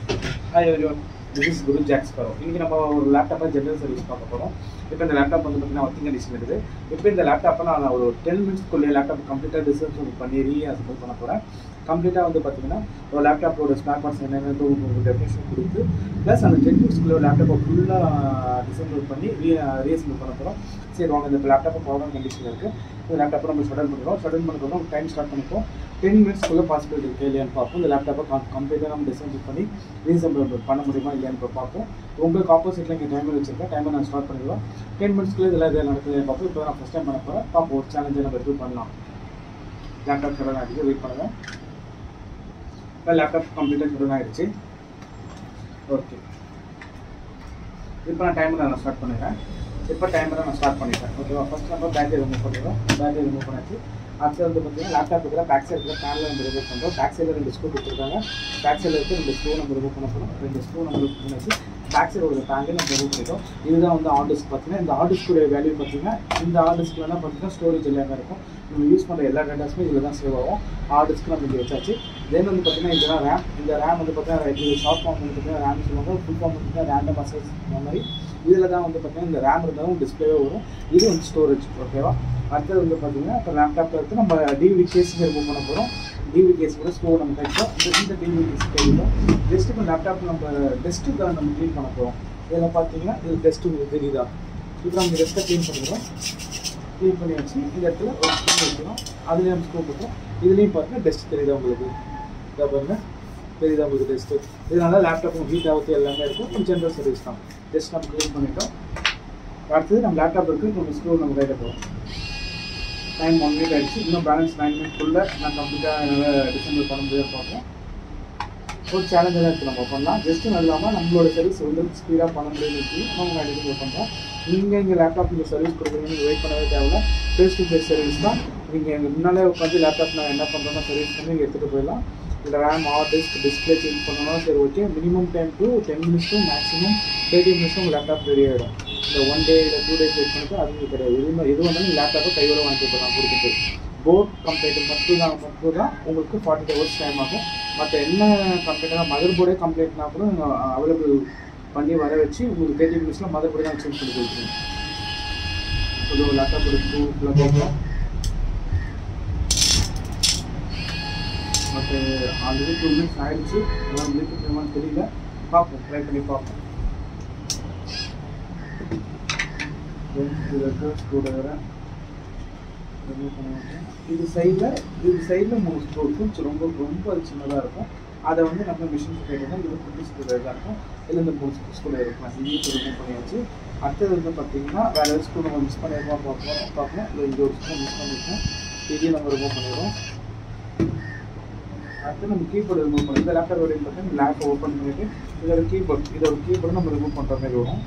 hi everyone this is Guru ஜாக்ஸ் பரோ இன்னைக்கு நம்ம ஒரு லேப்டாப்பை ஜென்ரல் சர்வீஸ் பார்க்க போகிறோம் இப்போ இந்த லேப்டாப் வந்து பார்த்தீங்கன்னா ஒர்க்கிங் கண்டிஷன் இருக்குது இப்போ இந்த லேப்டாப்பை நான் ஒரு டென் மினிட்ஸ்க்குள்ளே லேப்டாப் கம்ப்ளீட்டாக டிஸ்அசம்பிள் பண்ணி ரீஅசம்பிள் பண்ண போகிறேன் கம்ப்ளீட்டாக வந்து பார்த்தீங்கன்னா ஒரு லேப்டாப்போட ஸ்பேர் பார்ட்ஸ் என்னென்னு உங்களுக்கு டெஃபினேஷன் கொடுத்து ப்ளஸ் அந்த டென் மினிட்ஸ்க்குள்ளே லேப்டாப்பை ஃபுல்லாக டிசம்பிள் பண்ணி ரீ ரீஅசம்பிள் பண்ண போகிறோம் சரி வாங்க இந்த லேப்டாப்பை பவர் கண்டிஷனில் இருக்குது இந்த லேப்டாப்பை நம்ம ஷடன் பண்ணுறோம் ஷடன் பண்ணுறோம் டைம் ஸ்டார்ட் பண்ணிப்போம் டென் மினிட்ஸ்க்குள்ளே பாசிபிலிட்டி இருக்கு இல்லையான்னு பார்ப்போம் இந்த லேப்டாப்பை கம்ப்ளீட்டாக நம்ம டிசம்பிள் பண்ணி ரீசம்பிள் பண்ண முடியுமா இல்லையான்னு இப்போ பார்ப்போம் உங்களுக்கு ஆப்போசிட்டில் இங்கே டைமர் வச்சிருக்கேன் டைமர் நான் ஸ்டார்ட் பண்ணிடுவோம் டென் மினிட்ஸ்க்குள்ளே இதெல்லாம் இதை நடக்குது பார்ப்போம் இப்போ நான் ஃபஸ்ட் டைம் பண்ண போகிறேன் பார்ப்போம் ஒரு சேலஞ்சை நம்ம எதுவும் பண்ணலாம் லேப்டாப் ஷடன் ஆகிடுச்சு வெயிட் பண்ணுங்கள் இப்போ லேப்டாப் கம்ப்ளீட்டாக ஷடன் ஆகிடுச்சு ஓகே இப்போ நான் டைமரை நான் ஸ்டார்ட் பண்ணிடுறேன் இப்போ டைமரை நான் ஸ்டார்ட் பண்ணிட்டேன் ஓகேவா ஃபஸ்ட் நம்ம பேட்டரி ரிமூவ் பண்ணிடுறோம் பேட்டரி ரிமூவ் பண்ணியாச்சு அடுத்து வந்து பார்த்தீங்கன்னா லேப்டாப் இருக்கிற பேக் சைடு இருக்கிற பேனல் நம்ம ரிமூவ் பண்ணுறோம் பேக் சைடில் ரெண்டு ஸ்க்ரூ கொடுத்துருக்காங்க பேக் சைடில் இருக்க ரெண்டு ஸ்க்ரூ நம்ம ரிமூவ் பண்ண போகிறோம் ரெண்டு ஸ்க்ரூ நம்ம ரிமூவ் பண்ணியாச்சு பேக் சைடு ஒரு பேங்கை நம்ம ரிமூவ் பண்ணிட்டோம் இதுதான் வந்து ஹார்ட் டிஸ்க் பார்த்தீங்கன்னா இந்த ஹார்ட் டிஸ்க்குடைய வேல்யூ பார்த்தீங்கன்னா இந்த ஹார்ட் டிஸ்கில் என்ன பார்த்தீங்கன்னா ஸ்டோரேஜ் எல்லாமே இருக்கும் நம்ம யூஸ் பண்ணுற எல்லா டேட்டாஸுமே இதில் தான் சேவ் ஆகும் ஹார்ட் டிஸ்க் நம்ம இங்கே வச்சாச்சு தென் வந்து பார்த்தீங்கன்னா இதெல்லாம் ரேம் இந்த ரேம் வந்து பார்த்தீங்கன்னா இது ஷார்ட் ஃபார்ம் வந்து பார்த்தீங்கன்னா ரேம் சொல்லுவாங்க ஃபுல் ஃபார்ம் வந்து ரேண்டம் அசஸ் மெமரி இதில் தான் வந்து பார்த்தீங்கன்னா இந்த ரேம் இருந்தாலும் டிஸ்பிளேவே வரும் இது வந்து ஸ்டோரேஜ் ஓகேவா அடுத்தது வந்து பார்த்தீங்கன்னா இப்போ லேப்டாப்பில் இருக்கு நம்ம டிவிடி கேஸ் ரிமூவ் பண்ண போகிறோம் டிவிடி கேஸ் கூட ஸ்டோர் நம்ம கைப்போம் இந்த இந்த டிவிடி கேஸ் கையில் ஜஸ்ட் இப்போ லேப்டாப் நம்ம டெஸ்ட்டு நம்ம க்ளீன் பண்ண போகிறோம் இதில் பார்த்தீங்கன்னா இது டெஸ்ட் உங்களுக்கு தெரியுதா இப்போ நம்ம டெஸ்ட்டை க்ளீன் பண்ணிடுறோம் க்ளீன் பண்ணி வச்சு இந்த இடத்துல ஒரு ஸ்க்ரூ வைக்கிறோம் அதுலேயும் நம்ம ஸ்க்ரூ போட்டோம் இதுலேயும் பார்த்தீங்கன்னா டெஸ்ட் தெரியுதா உங்களுக்கு இதை பாருங்க தெரியுதா உங்களுக்கு டெஸ்ட்டு இதனால லேப்டாப் ஹீட் ஆகுது எல்லாமே இருக்கும் கொஞ்சம் ஜென்ரல் சர்வீஸ் தான் டெஸ்ட் நம்ம க்ளீன் பண்ணிட்டோம் அடுத்தது நம்ம லேப்டாப் இருக்குது நம்ம ஸ்க்ரூ நம்ம கையில் போகிறோம் டைம் ஒன் மினிட் ஆயிடுச்சு இன்னும் பேலன்ஸ் நைன் மினிட்குள்ளே நான் கம்ப்ளீட்டாக என்னால் டிசம்பிள் பண்ண முடியாது பார்ப்போம் ஒரு சேலஞ்சாக தான் இருக்குது நம்ம பண்ணலாம் ஜஸ்ட்டு இல்லாமல் நம்மளோட சர்வீஸ் வந்து ஸ்பீடாக பண்ண முடியுது நம்ம அடிக்கடி பண்ணுறோம் நீங்கள் இங்கே லேப்டாப் நீங்கள் சர்வீஸ் கொடுக்குறீங்க நீங்கள் வெயிட் பண்ணவே தேவையில்ல ஃபேஸ் டு ஃபேஸ் சர்வீஸ் தான் நீங்கள் எங்கள் முன்னாலே உட்காந்து லேப்டாப் நான் என்ன பண்ணுறோன்னா சர்வீஸ் பண்ணி நீங்கள் எடுத்துகிட்டு போயிடலாம் இல்லை RAM hard disk display change பண்ணணும் சரி okay minimum time to ten minutes to maximum thirty minutes உங்கள் லேப்டாப் ரெடி ஆகிடும் இந்த ஒன் டே இல்லை டூ டேஸ் வெயிட் பண்ணிட்டு அது கிடையாது எதுவுமே எது வந்தாலும் லேப்டாப்பை கையோட வாங்கிட்டு போகலாம் கொடுத்துட்டு போர்ட் கம்ப்ளைண்ட் மட்டும் தான் மட்டும் தான் உங்களுக்கு ஃபார்ட்டி ஹவர்ஸ் டைம் ஆகும் மற்ற என்ன கம்ப்ளைண்ட்டாக மதர் போர்டே கம்ப்ளைண்ட்னா கூட அவைலபிள் பண்ணி வர வச்சு உங்களுக்கு தேர்ட்டி மினிட்ஸில் மதர் போர்டே நான் சேஞ்ச் பண்ணி கொடுத்துருவோம் ஒரு லேப்டாப் எடுத்து ஃபுல்லாக பார்க்கலாம் பட் ஆல்ரெடி டூ மினிட்ஸ் ஆயிடுச்சு எல்லாம் முடிக்க தெரியல பார்ப்போம் ட்ரை பண்ணி பார்ப்போம் இதில் இருக்க ஸ்க்ரூ ட்ரைவரை ரிமூவ் பண்ணுவாங்க இது சைடில் இது சைடில் மூணு ஸ்க்ரூ இருக்கும் சி- ரொம்ப ரொம்ப சின்னதாக இருக்கும் அதை வந்து நம்ம மிஷின் கேட்டோம்னா இது குட்டி ஸ்க்ரூ ட்ரைவராக இருக்கும் இதில் இந்த மூணு ஸ்க்ரூ ட்ரைவர் இருக்கலாம் இதையும் இப்போ ரிமூவ் பண்ணியாச்சு அடுத்தது வந்து பார்த்தீங்கன்னா வேறு ஏதாவது ஸ்க்ரூ நம்ம மிஸ் பண்ணியிருக்கோம் பார்ப்போம் பார்ப்போம் இல்லை இந்த ஒரு ஸ்க்ரூ மிஸ் பண்ணியிருக்கோம் இதையும் நம்ம ரிமூவ் பண்ணிடுறோம் அடுத்து நம்ம கீபோர்டு ரிமூவ் பண்ணி இந்த லேப்டாப் வரையும் பார்த்தீங்கன்னா லேப் ஓப்பன் பண்ணிட்டு இதோட கீபோர்ட் இதோட கீபோர்டு நம்ம ரிமூவ் பண்ணுற மாதிரி வரும்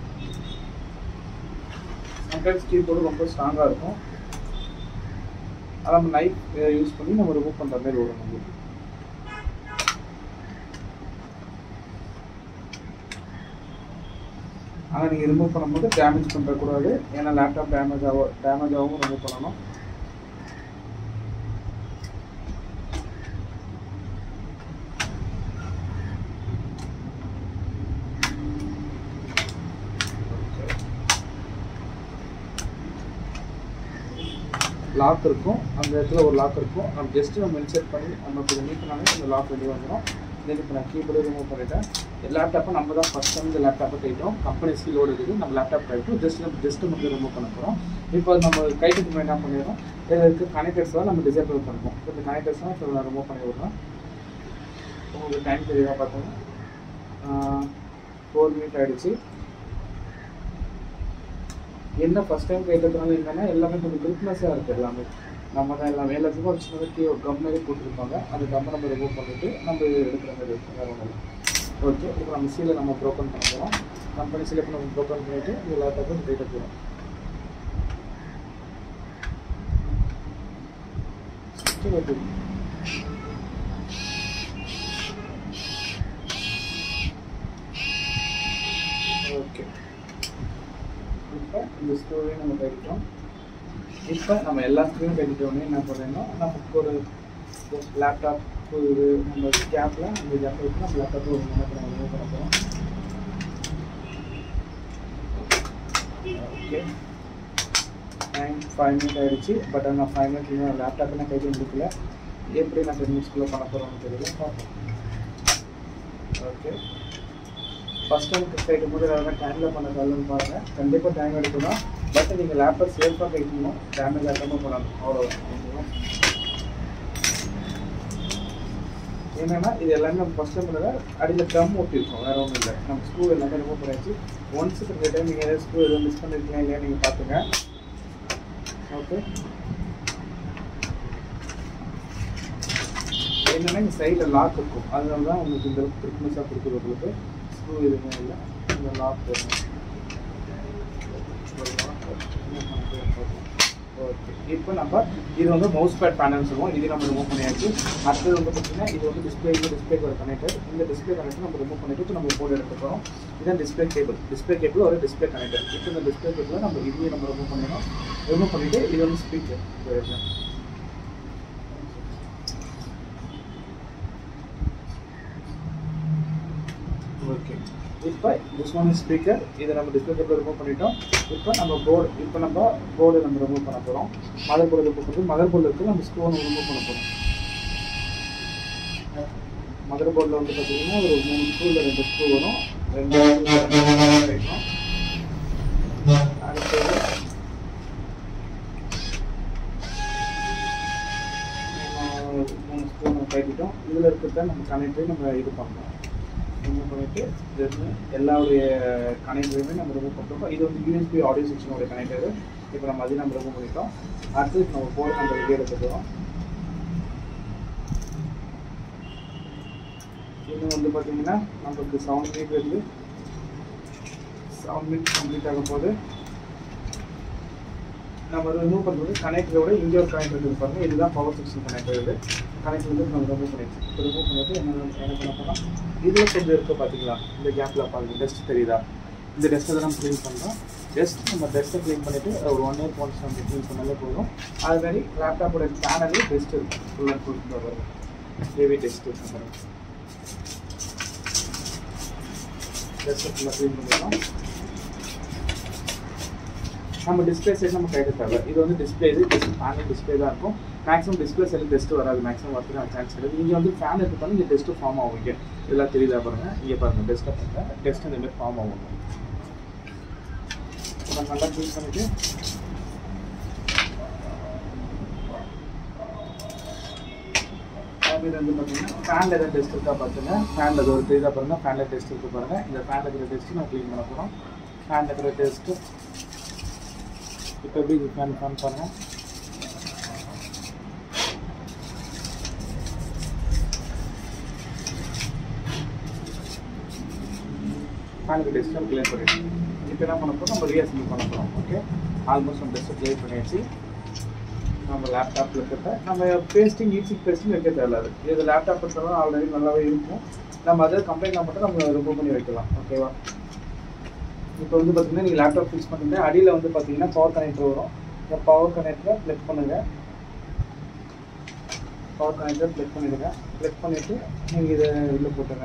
சம்டைம்ஸ் கீபோர்டு ரொம்ப ஸ்ட்ராங்காக இருக்கும் அதை நம்ம நைஃப் யூஸ் பண்ணி நம்ம ரிமூவ் பண்ணுற மாதிரி வரும் நம்மளுக்கு ஆனால் நீங்கள் ரிமூவ் பண்ணும்போது டேமேஜ் பண்ணுறக்கூடாது ஏன்னா லேப்டாப் டேமேஜ் ஆகும் டேமேஜ் ஆகவும் ரிமூவ் பண்ணணும் லாக் இருக்கும் அந்த இடத்துல ஒரு லாக் இருக்கும் நம்ம ஜஸ்ட்டு நம்ம இன்செர்ட் பண்ணி நம்ம இப்போ நீக்கினாலே இந்த லாக் வெளியே வந்துடும் தென் இப்போ நான் கீபோர்டு ரிமூவ் பண்ணிட்டேன் லேப்டாப்பை நம்ம தான் ஃபஸ்ட் டைம் இந்த லேப்டாப்பை கைட்டோம் கம்பெனி ஸ்கிலோடு இருக்குது நம்ம லேப்டாப் கைட்டோம் ஜஸ்ட் நம்ம ஜஸ்ட் மட்டும் ரிமூவ் பண்ண போகிறோம் இப்போ நம்ம கைட்டுக்கு முன்னாடி என்ன பண்ணிடுறோம் இதில் இருக்க கனெக்டர்ஸ்லாம் நம்ம டிசேபிள் பண்ணுறோம் இப்போ இந்த கனெக்டர்ஸ்லாம் இப்போ நான் ரிமூவ் பண்ணி விட்றேன் உங்களுக்கு டைம் தெரியுதா பார்த்தோன்னா ஃபோர் மினிட் ஆகிடுச்சு என்ன ஃபஸ்ட் டைம் கைட்டதுனால என்னன்னா எல்லாமே கொஞ்சம் கிரிப்னஸாக இருக்குது எல்லாமே நம்ம தான் எல்லாமே எல்லாத்துக்கும் ஒரு சின்ன கீ ஒரு கம் மாதிரி போட்டிருப்பாங்க அந்த கம்மை நம்ம ரிமூவ் பண்ணிட்டு நம்ம எடுக்கிற மாதிரி இருக்கும் வேறு ஒன்றும் ஓகே இப்போ நம்ம சீலை நம்ம ப்ரோக்கன் பண்ண போகிறோம் கம்பெனி சீலை இப்போ நம்ம ப்ரோக்கன் பண்ணிவிட்டு இந்த லேப்டாப்பை கைட்ட போகிறோம் ஓகே ஓகே இப்போ இந்த ஸ்க்ரூவையும் நம்ம கட்டிட்டோம் இப்போ நம்ம எல்லா ஸ்க்ரூவையும் கட்டிட்டோடனே என்ன பண்ணுறோம்னா நமக்கு ஒரு லேப்டாப் கேப் இது நம்ம கேப்பில் அந்த கேப்பில் வச்சு நம்ம லேப்டாப்பில் ஒரு மணி நேரம் ரிமூவ் பண்ண போகிறோம் ஓகே டைம் ஃபைவ் மினிட் ஆயிடுச்சு பட் நான் ஃபைவ் மினிட் இன்னும் லேப்டாப் நான் கையில் முடிக்கல எப்படி நான் டென் மினிட்ஸ்க்குள்ளே பண்ண போகிறோம்னு தெரியல பார்ப்போம் ஓகே ஃபஸ்ட் டைம் கைட்டு போது எல்லாம் டைமில் பண்ண கல்லுன்னு பாருங்கள் கண்டிப்பாக டைம் எடுக்கணும் பட் நீங்கள் லேப்டாப் சேஃபாக கைக்கணும் டேமேஜ் ஆகாமல் பண்ணணும் அவ்வளோதான் ஓகேவா என்னன்னா இது எல்லாமே நம்ம ஃபஸ்ட் டைம் பண்ணல அடியில் கம் ஒட்டிருக்கோம் வேற ஒன்றும் இல்லை நம்ம ஸ்க்ரூ எல்லாமே ரிமூவ் பண்ணியாச்சு ஒன்ஸ் ரெண்டு டைம் நீங்கள் ஏதாவது ஸ்க்ரூ எதுவும் மிஸ் பண்ணிருக்கீங்க இல்லையா நீங்கள் பார்த்துங்க ஓகே என்னன்னா இந்த சைடில் லாக் இருக்கும் அதனால தான் உங்களுக்கு இந்த திக்னஸாக கொடுக்குறது உங்களுக்கு ஸ்க்ரூ எதுவுமே இல்லை இந்த லாக் வரும் ஓகே இப்போ நம்ம இது வந்து மவுஸ் பேட் பேனல் சொல்லுவோம் இது நம்ம ரிமூவ் பண்ணியாச்சு அடுத்தது வந்து பார்த்தீங்கன்னா இது வந்து டிஸ்பிளே இந்த டிஸ்பிளே ஒரு கனெக்டர் இந்த டிஸ்பிளே கனெக்டர் நம்ம ரிமூவ் பண்ணிட்டு இப்போ நம்ம போர்டு எடுக்க போகிறோம் இதான் டிஸ்பிளே கேபிள் டிஸ்பிளே கேபிள் ஒரு டிஸ்பிளே கனெக்டர் இப்போ இந்த டிஸ்பிளே கேபிள் நம்ம இதையும் நம்ம ரிமூவ் பண்ணிடணும் ரிமூவ் பண்ணிட்டு இது வந்து ஸ்பீக்கர் ஓகே இப்போ திஸ் ஒன் ஸ்பீக்கர் இதை நம்ம டிஸ்பிளே கேபிள் ரிமூவ் பண்ணிட்டோம் இப்போ நம்ம போர்டு இப்போ நம்ம போர்டு நம்ம ரிமூவ் பண்ண போகிறோம் மதர் போர்டு ரிமூவ் பண்ணுறது மதர் போர்டில் இருக்கு நம்ம ஸ்க்ரூ ஒன்று ரிமூவ் பண்ண போகிறோம் மதர் போர்டில் வந்து பார்த்தீங்கன்னா ஒரு மூணு ஸ்க்ரூவில் ரெண்டு ஸ்க்ரூ வரும் ரெண்டு கிடைக்கும் அடுத்தது நம்ம மூணு ஸ்க்ரூ நம்ம கட்டிட்டோம் இதில் இருக்கிறத நம்ம கனெக்டரை நம்ம இது பண்ணோம் ரிமூவ் பண்ணிட்டு இது எல்லாருடைய கனெக்டருமே நம்ம ரிமூவ் பண்ணிட்டோம் இது வந்து யூஎஸ்பி ஆடியோ செக்ஷனோட கனெக்டர் இப்போ நம்ம அதையும் நம்ம ரிமூவ் பண்ணிட்டோம் அடுத்து நம்ம போர்டு நம்ம வெளியே எடுத்துக்கிறோம் இன்னும் வந்து பார்த்தீங்கன்னா நமக்கு சவுண்ட் மீட் வந்து சவுண்ட் மீட் கம்ப்ளீட் ஆகும் போது நம்ம ரிமூவ் பண்ணுறது கனெக்டரோட இங்கே ஒரு கனெக்டர் இருக்குது பாருங்க இதுதான் பவர் செக்ஷன் கனெக்டர் இது கனெக்டர் வந்து நம்ம ரிமூவ் பண்ணிடுச்சு இப்போ ரிமூவ் பண்ணிட்டு என்ன என்ன பண்ண போனால் இதில் கொஞ்சம் இருக்குது பார்த்தீங்களா இந்த கேப்பில் பாருங்க டஸ்ட் தெரியுதா இந்த டஸ்ட்டை தான் நம்ம க்ளீன் பண்ணுறோம் ஜஸ்ட் நம்ம டஸ்ட்டை க்ளீன் பண்ணிவிட்டு ஒரு ஒன் இயர் ஒன்ஸ் நம்ம க்ளீன் பண்ணாலே போதும் அது மாதிரி லேப்டாப்போட பேனலே டெஸ்ட் இருக்குது ஃபுல் அண்ட் ஃபுல் வரும் ஹெவி டெஸ்ட் இருக்குது டஸ்ட்டை ஃபுல்லாக க்ளீன் பண்ணிடலாம் நம்ம டிஸ்பிளே சைடு நம்ம கைட்டு தேவை இது வந்து டிஸ்பிளே இது ஜஸ்ட் பேனல் டிஸ்பிளே தான் இருக்கும் மேக்ஸிமம் டிஸ்பிளே சைடு டெஸ்ட் வராது மேக்ஸிமம் வரதுக்கு சான்ஸ் கிடையாது இங்கே வந்து ஃபேன் இருக்கிறதால இங்கே டெஸ்ட்டு ஃபார்ம் ஆகும் இங்கே இதெல்லாம் தெரியுதா பாருங்க இங்கே பாருங்க டெஸ்ட்டை பாருங்க டெஸ்ட் இந்த மாதிரி ஃபார்ம் ஆகும் நம்ம நல்லா க்ளீன் பண்ணிட்டு இது வந்து பார்த்தீங்கன்னா ஃபேனில் எதாவது டெஸ்ட் இருக்கா பார்த்துங்க ஃபேனில் ஒரு தெரியுதா பாருங்க ஃபேனில் டெஸ்ட் இருக்கு பாருங்க இந்த ஃபேனில் இருக்கிற டெஸ்ட்டு நான் க்ளீன் பண்ண போகிறோம் ஃபேனில் இருக்கிற டெஸ்ட்டு இப்போ எப்படி இது ஃபேன் ஃபேன் பாருங்க ஃபேனுக்கு டெஸ்ட்டும் கிளியர் பண்ணிடுச்சு இப்போ என்ன பண்ண போகிறோம் நம்ம ரீஅசம்பிள் பண்ண போகிறோம் ஓகே ஆல்மோஸ்ட் நம்ம டெஸ்ட்டை கிளியர் பண்ணியாச்சு நம்ம லேப்டாப்பில் இருக்கிறத நம்ம பேஸ்டிங் ஈஸிங் பேஸ்டிங் வைக்க தேவையில்லாது இது லேப்டாப் இருந்தாலும் ஆல்ரெடி நல்லாவே இருக்கும் நம்ம அதை கம்ப்ளைண்ட் மட்டும் நம்ம ரிமூவ் பண்ணி வைக்கலாம் ஓகேவா இப்போ வந்து பார்த்தீங்கன்னா நீங்கள் லேப்டாப் ஃபிக்ஸ் பண்ணுங்க அடியில் வந்து பார்த்தீங்கன்னா பவர் கனெக்டர் வரும் இந்த பவர் கனெக்டரை ப்ளக் பண்ணுங்க பவர் கனெக்டர் ப்ளக் பண்ணிடுங்க ப்ளக் பண்ணிவிட்டு நீங்கள் இதை உள்ளே போட்டுங்க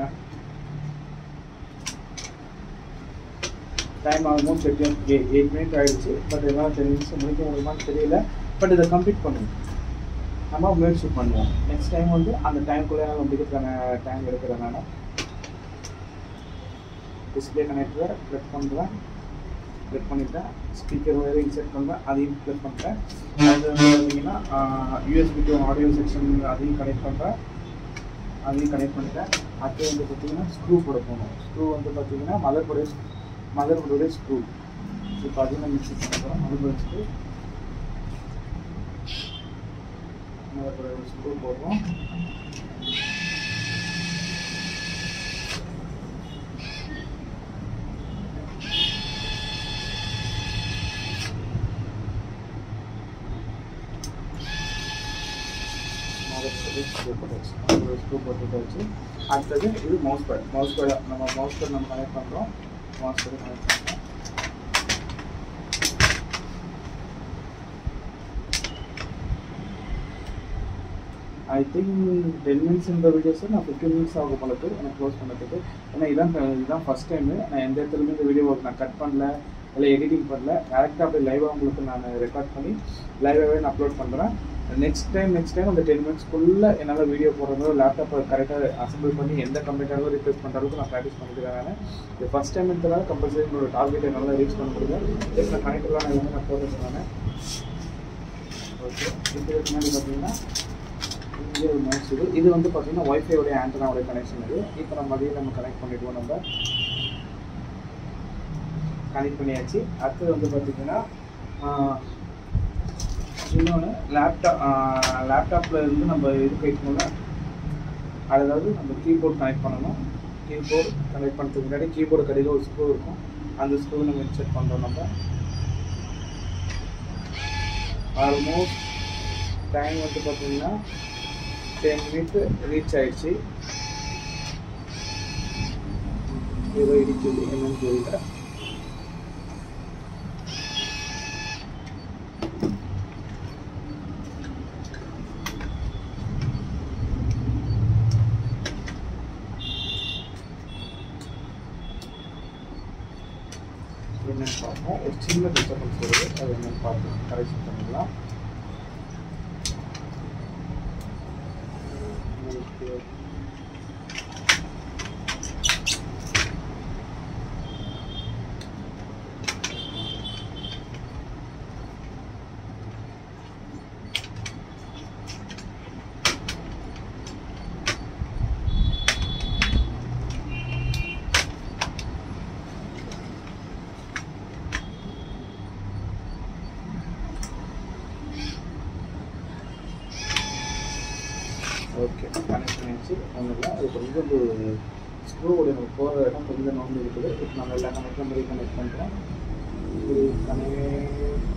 டைம் ஆல்மோஸ்ட் எட்டு எயிட் மினிட் ஆகிடுச்சு பட் எல்லாம் டென் மினிட்ஸ் முடிக்க முடியுமான்னு தெரியல பட் இதை கம்ப்ளீட் பண்ணுங்க நம்ம முயற்சி பண்ணுவோம் நெக்ஸ்ட் டைம் வந்து அந்த டைம்குள்ளே நம்ம முடிக்கிறதுக்கான டைம் எடுக்கிறேன் நான் டிஸ்பிளே கனெக்டரை ப்ளக் பண்ணுறேன் ப்ளக் பண்ணிட்டேன் ஸ்பீக்கர் வேறு இன்செர்ட் பண்ணுறேன் அதையும் ப்ளக் பண்ணுறேன் அது வந்து பார்த்தீங்கன்னா யூஎஸ்பி டு ஆடியோ செக்ஷன் அதையும் கனெக்ட் பண்ணுறேன் அதையும் கனெக்ட் பண்ணிட்டேன் அடுத்து வந்து பார்த்தீங்கன்னா ஸ்க்ரூ போட போகணும் ஸ்க்ரூ வந்து பார்த்தீங்கன்னா மதர் போடைய மதர் போடைய ஸ்க்ரூ இப்போ அதையும் நம்ம மிக்ஸ் பண்ண போகிறோம் மதர் போடைய ஸ்க்ரூ மதர் போடைய ஸ்க்ரூ போடுறோம் ஸ்க்ரூ போட்டாச்சு ஸ்க்ரூ போட்டுட்டாச்சு அடுத்தது இது மவுஸ் பேட் மவுஸ் பேட் நம்ம மவுஸ் பேட் நம்ம கனெக்ட் பண்ணுறோம் மவுஸ் பேட் கனெக்ட் பண்ணுறோம் ஐ திங்க் டென் மினிட்ஸ் இந்த வீடியோஸை நான் ஃபிஃப்டீன் மினிட்ஸ் ஆகும் போலக்கு எனக்கு க்ளோஸ் பண்ணுறதுக்கு ஏன்னா இதான் இதுதான் ஃபஸ்ட் டைமு நான் எந்த இடத்துலையுமே இந்த வீடியோ நான் கட் பண்ணல இல்லை எடிட்டிங் பண்ணல டேரெக்டாக அப்படியே லைவாக உங்களுக்கு நான் ரெக்கார்ட் பண்ணி லைவாகவே நான் அப்லோட் பண்ணுறேன் நெக்ஸ்ட் டைம் நெக்ஸ்ட் டைம் அந்த டென் மினிட்ஸ்க்குள்ளே என்னால் வீடியோ போடுறதோ லேப்டாப்பை கரெக்டாக அசம்பிள் பண்ணி எந்த கம்ப்யூட்டராகவும் ரிப்ளேஸ் பண்ணுற அளவுக்கு நான் ப்ராக்டிஸ் பண்ணிக்கிறேன் நான் இது ஃபஸ்ட் டைம் இருக்கிறதால கம்பல்சரி என்னோட டார்கெட்டை நல்லா ரீச் பண்ண முடியும் ஜஸ்ட் நான் கனெக்டெலாம் நான் எல்லாமே நான் போட்டு சொன்னேன் ஓகே இதுக்கு முன்னாடி பார்த்தீங்கன்னா இங்கே ஒரு மவுஸ் இது இது வந்து பார்த்தீங்கன்னா ஒய்ஃபையோடைய ஆண்டனாவோட கனெக்ஷன் இது இப்போ நம்ம அதையும் நம்ம கனெக்ட் பண்ணிடுவோம் நம்ம கனெக்ட் பண்ணியாச்சு அடுத்தது வந்து பார்த்தீங்கன்னா இன்னொன்று லேப்டாப் லேப்டாப்பில் இருந்து நம்ம இது கேட்கணும்ல அதாவது நம்ம கீபோர்ட் கனெக்ட் பண்ணணும் கீபோர்டு கனெக்ட் பண்ணுறதுக்கு முன்னாடி கீபோர்டு கடையில் ஒரு ஸ்க்ரூ இருக்கும் அந்த ஸ்க்ரூ நம்ம இன்செர்ட் பண்ணுறோம் நம்ம ஆல்மோஸ்ட் டைம் வந்து பார்த்தீங்கன்னா டென் மினிட் ரீச் ஆயிடுச்சு ஏதோ இடிக்குது என்னன்னு தெரியல என்னன்னு பார்ப்போம் ஒரு சின்ன டிஸ்டர்பன்ஸ் வருது அது என்னன்னு பார்த்து கரெக்ஷன் பண்ணிடலாம் ஓகே ஓகே கனெக்ட் பண்ணியாச்சு ஒன்றும் இல்லை அது கொஞ்சம் ஒரு ஸ்க்ரூவோட நம்ம போகிற இடம் கொஞ்சம் நோம்பு இருக்குது இப்போ நம்ம எல்லா கனெக்டும் மாதிரி கனெக்ட் பண்ணுறோம் இது கனெக்ட்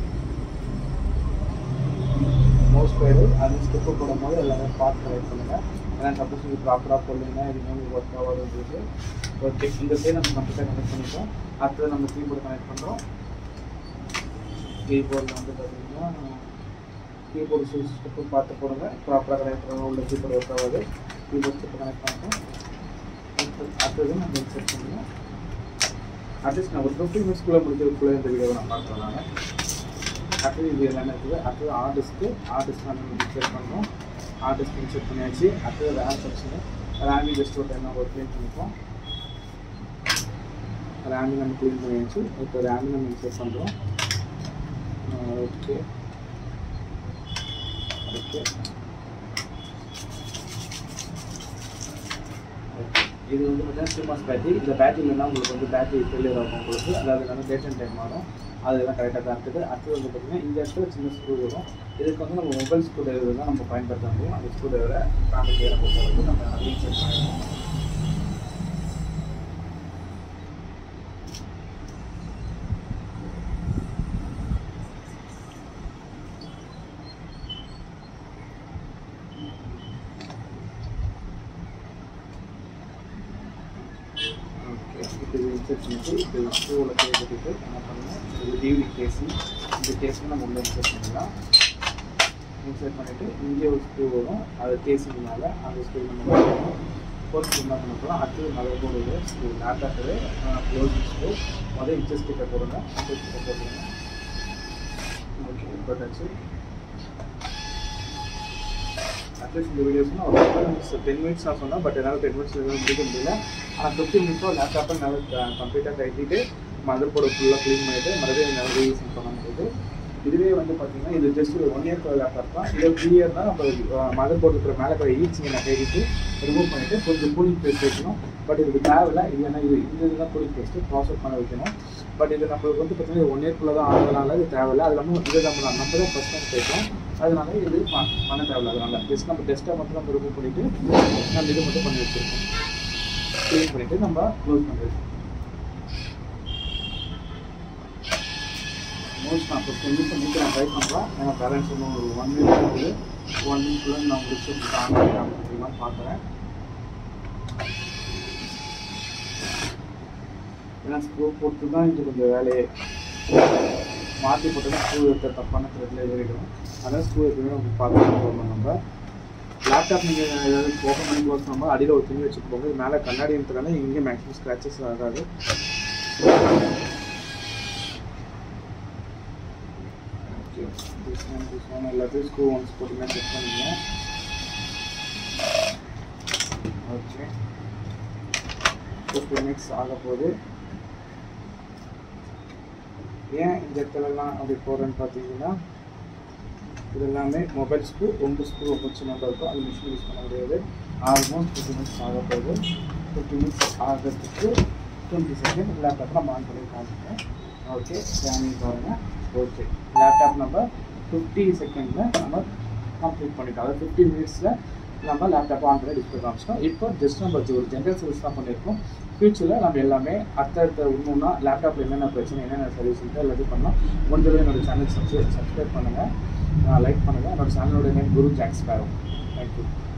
மோஸ்ட் பேர் அது ஸ்டெப்பு போடும்போது எல்லாமே பார்த்து கனெக்ட் பண்ணுங்கள் ஏன்னா சப்போஸ் நீங்கள் ப்ராப்பராக போடலைன்னா இது மூணு ஒர்க் ஆகாது ஓகே இந்த சைடு நம்ம கம்ப்யூட்டர் கனெக்ட் பண்ணிட்டோம் அடுத்தது நம்ம கீபோர்டு கனெக்ட் பண்ணுறோம் கீபோர்டில் வந்து பார்த்தீங்கன்னா கீபோர்டு ஸ்விட்ச் ஸ்டெப்பு பார்த்து போடுங்க ப்ராப்பராக கனெக்ட் பண்ணணும் உள்ள கீபோர்டு ஒர்க் ஆகாது கீபோர்ட் ஸ்டெப்பு கனெக்ட் பண்ணிட்டோம் அடுத்தது நம்ம இன்செர்ட் பண்ணுவோம் அட்லீஸ்ட் நான் ஒரு ஃபிஃப்டி மினிட்ஸ்க்குள்ளே முடிக்கிறதுக்குள்ளே இந்த வீடியோவை நான் பார்க்குறேன் நான் அடுத்தது இது எல்லாமே இருக்குது அடுத்தது ஆர்டிஸ்க்கு ஆர்டிஸ்ட் நம்ம இன்செர்ட் பண்ணுறோம் ஆர்டிஸ்ட் இன்செர்ட் பண்ணியாச்சு அடுத்தது ரேம் செக்ஷனு ரேமி ஜஸ்ட் ஒரு டைம் நம்ம க்ளீன் பண்ணிப்போம் ரேமி நம்ம க்ளீன் பண்ணியாச்சு இப்போ ரேமி நம்ம இன்செர்ட் பண்ணுறோம் ஓகே ஓகே இது வந்து பார்த்தீங்கன்னா டூ மாஸ் பேட்டரி இந்த பேட்டரி இல்லைன்னா உங்களுக்கு வந்து பேட்டரி ஃபெயிலியர் ஆகும் உங்களுக்கு அதாவது வந்து டேட் அண்ட் டைம் ஆகும் அதெல்லாம் கரெக்டாக தான் இருக்குது அடுத்தது வந்து பார்த்தீங்கன்னா இந்த இடத்துல சின்ன ஸ்க்ரூ வரும் இதுக்கு வந்து நம்ம மொபைல் ஸ்க்ரூ டிரைவர் தான் நம்ம பயன்படுத்த முடியும் அந்த ஸ்க்ரூ டிரைவரை ஃபேமிலியை நம்ம போகிறது நம்ம அதையும் செக் பண்ணிடுவோம் ஓகே இப்போ இது இன்செர்ட் பண்ணிட்டு இப்போ ஸ்க்ரூவில் கை கட்டிட்டு என்ன பண்ணணும் இது டிவிடி கேஸு இந்த கேஸும் நம்ம உள்ள இன்செர்ட் பண்ணலாம் இன்செர்ட் பண்ணிவிட்டு இங்கே ஒரு ஸ்க்ரூ வரும் அது கேஸுக்கு மேலே அந்த ஸ்க்ரூ நம்ம போடணும் போட்டு என்ன பண்ண போகிறோம் அடுத்தது motherboard screw laptop closing screw முதல் இன்ச்சஸ் கிட்ட போடுங்க இன்ச்சஸ் கிட்ட போட்டுருங்க ஓகே போட்டாச்சு அட்லீஸ்ட் இந்த வீடியோஸ்னால் ஒரு டென் மினிட்ஸ் டென் மினிட்ஸ் நான் சொன்னேன் பட் என்னால் டென் மினிட்ஸ் முடிக்க முடியல ஆனால் ஃபிஃப்டி மினிட்ஸோ லேப்டாப்பை நல்லா கம்ப்ளீட்டாக கட்டிட்டு மதர் போர்டு ஃபுல்லாக க்ளீன் பண்ணிவிட்டு மறுபடியும் என்னால் ரீயூஸ் பண்ண முடியுது இதுவே வந்து பார்த்தீங்கன்னா இது ஜஸ்ட் ஒரு ஒன் இயர் லேப்டாப் தான் இது த்ரீ இயர் தான் நம்ம மதர் போர்டு இருக்கிற மேலே போய் ஈச்சிங்க நான் கைவிட்டு ரிமூவ் பண்ணிவிட்டு கொஞ்சம் கூலிங் பேஸ்ட் வைக்கணும் பட் இதுக்கு தேவையில்ல இல்லைன்னா இது இந்த இதுதான் கூலிங் பேஸ்ட்டு ப்ராசஸ் பண்ண வைக்கணும் பட் இது நம்மளுக்கு வந்து பார்த்தீங்கன்னா ஒன் இயர்க்குள்ளே தான் ஆனதுனால இது தேவையில்லை அது இல்லாமல் இது நம்ம தான் நம்ம தான் ஃபஸ்ட் டைம் கேட்கணும் அதனால இது ப- பண்ண தேவையில்ல அதனால ஜஸ்ட் நம்ம டெஸ்ட்டை மட்டும் நம்ம ரிமூவ் பண்ணிவிட்டு நம்ம இது மட்டும் பண்ணி வச்சுருக்கோம் க்ளீன் பண்ணிவிட்டு நம்ம க்ளோஸ் பண்ணிடுவோம் மோஸ்ட் நான் ஃபஸ்ட் வந்து பண்ணிட்டு நான் ட்ரை பண்ணுறேன் ஏன்னா பேரண்ட்ஸ் இன்னும் ஒரு ஒன் வீக் இருக்குது ஒன் வீக்குள்ளே நான் முடிச்சு ஆன்லைன் முடியுமா பார்க்குறேன் ஏன்னா ஸ்க்ரூ போட்டு தான் இது கொஞ்சம் வேலையே மாற்றி போட்டு தான் ஸ்க்ரூ இருக்க தப்பான த்ரெட்டில் ஏறிடும் அதனால் ஸ்க்ரூ எப்பவுமே நம்ம பார்த்து போடணும் நம்ம லேப்டாப் நீங்கள் ஏதாவது ஓப்பன் பண்ணி க்ளோஸ் பண்ணும்போது அடியில் ஒரு துணி வச்சுட்டு போங்க இது மேலே கண்ணாடி இருக்கிறதால இங்கே மேக்ஸிமம் ஸ்க்ராச்சஸ் ஆகாது okay this one this one எல்லாத்தையும் ஸ்க்ரூ ஒன்ஸ் போட்டுங்க செக் பண்ணிங்க ஓகே ஃபிஃப்டி மினிட்ஸ் ஆக போகுது ஏன் இந்த இடத்துலலாம் அப்படி போகிறேன்னு பார்த்தீங்கன்னா இது எல்லாமே மொபைல் ஸ்க்ரூ ரொம்ப ஸ்க்ரூ வச்சு நம்ம இருக்கும் அது மிஷின் யூஸ் பண்ண முடியாது ஆல்மோஸ்ட் ஃபிஃப்டி மினிட்ஸ் ஆக போகுது ஃபிஃப்டி மினிட்ஸ் ஆகிறதுக்கு டுவெண்ட்டி செகண்ட் லேப்டாப் நம்ம ஆன் பண்ணி காமிக்கிறேன் ஓகே ஸ்கேனிங் பாருங்கள் ஓகே லேப்டாப் நம்ம ஃபிஃப்டி செகண்டில் நம்ம கம்ப்ளீட் பண்ணிட்டோம் அதாவது ஃபிஃப்டி மினிட்ஸில் நம்ம லேப்டாப் ஆன் பண்ணி டிஸ்பிளே காமிச்சிட்டோம் இப்போ ஜஸ்ட் நம்ம ஒரு ஜென்ரல் சர்வீஸ் தான் பண்ணியிருக்கோம் ஃபியூச்சரில் நம்ம எல்லாமே அடுத்தடுத்த ஒன்றுனா லேப்டாப்பில் என்னென்ன பிரச்சனை என்னென்ன சர்வீஸ் இருக்குது எல்லாத்தையும் பண்ணலாம் முடிஞ்சளவு என்னோட சேனல் சப்ஸ்கிரைப் சப்ஸ்கிரைப் பண்ணுங்கள் லைக் பண்ணுங்கள் என்னோட சேனலோட நேம் குரு ஜாக்ஸ் பேரோ தேங்க்யூ